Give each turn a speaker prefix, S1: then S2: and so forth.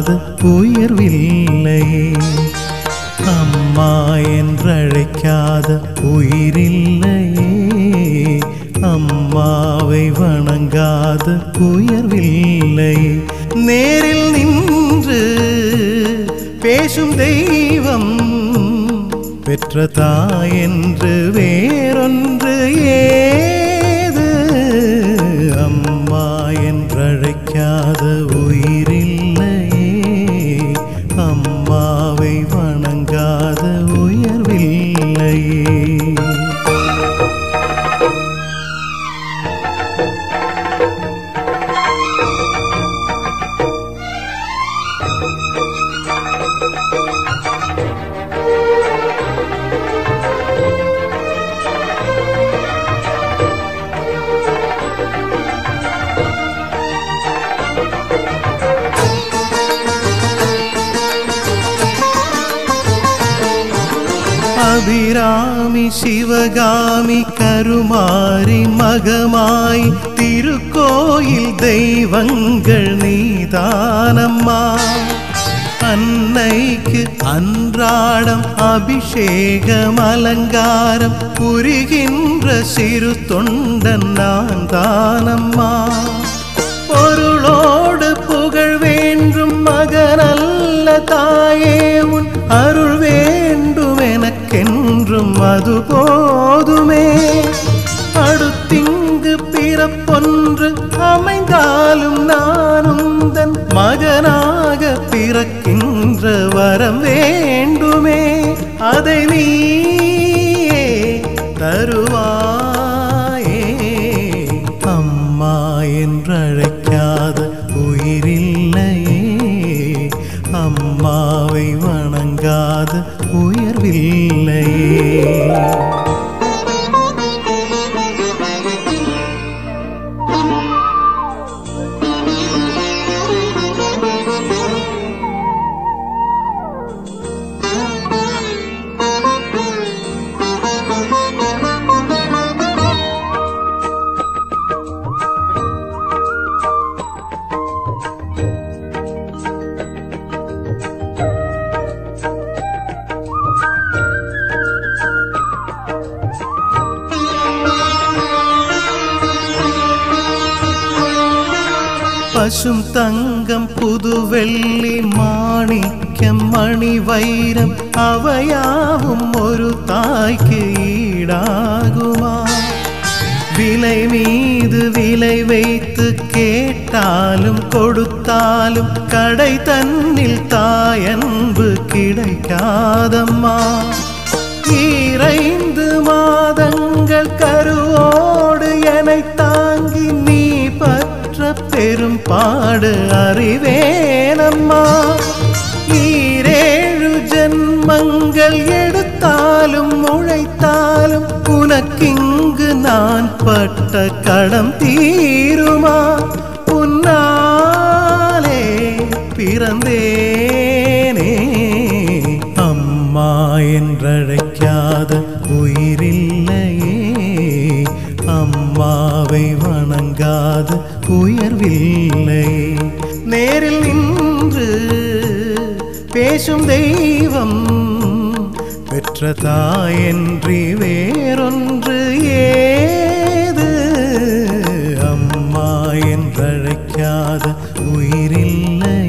S1: உயர்வில்லையே அம்மா என்றழைக்காத உயிரில்லையே அம்மாவை வணங்காத உயர்வில்லையே நேரில் நின்று பேசும் தெய்வம் பெற்ற தாயென்று வேறொன்று ஏது அம்மா என்றழைக்காத உயிரில்லையே அம்மாவை வணங்காத உயர்வில்லையே அபிராமி சிவகாமி கருமாரி மகமாய் திருக்கோயில் தெய்வங்கள் நீதானம்மா அன்னைக்கு அன்றாடம் அபிஷேகம் அலங்காரம் புரிகின்ற சிறு தொண்டன் நான் தானம்மா பொருளோடு புகழ் வேண்டும் மகனல்ல தாயே உன் அருள் வேண்டும் எனக்கென்றும் அது போதுமே அடுத்திங்கு பிறப்பொன்று அமைந்தாலும் நானும் தன் மகனாக பிறக்கின்ற வரம் வேண்டுமே அதை நீயே தருவாயே அம்மா என்றழைக்காத உயிரில்லையே அம்மாவை வணங்காத உயர்வில்லையே பசும் தங்கம் புது வெள்ளி மாணிக்கம் மணி வைரம் அவையாவும் ஒரு தாய்க்கு ஈடாகுமா விலை மீது விலை வைத்து கேட்டாலும் கொடுத்தாலும் கடை தன்னில் தாயன்பு கிடைக்காதம்மா ஈரைந்து மாதங்கள் கருவோடு என்னை தாங்கி நீ பற்ற பெரும் பாடு அறிவேனம்மா ஈரேழு ஜென்மங்கள் எடுத்தாலும் உழைத்தாலும் உனக்கிங்கு நான் பட்ட கடம் தீருமா உன்னாலே பிறந்தேனே அம்மா என்றழைக்காத உயிரில்லையே அம்மாவை வணங்காத உயர்வில்லையே நேரில் நின்று பேசும் தெய்வம் பெற்ற தாயன்றி வேறொன்று ஏது அம்மா என்றழைக்காத உயிரில்லை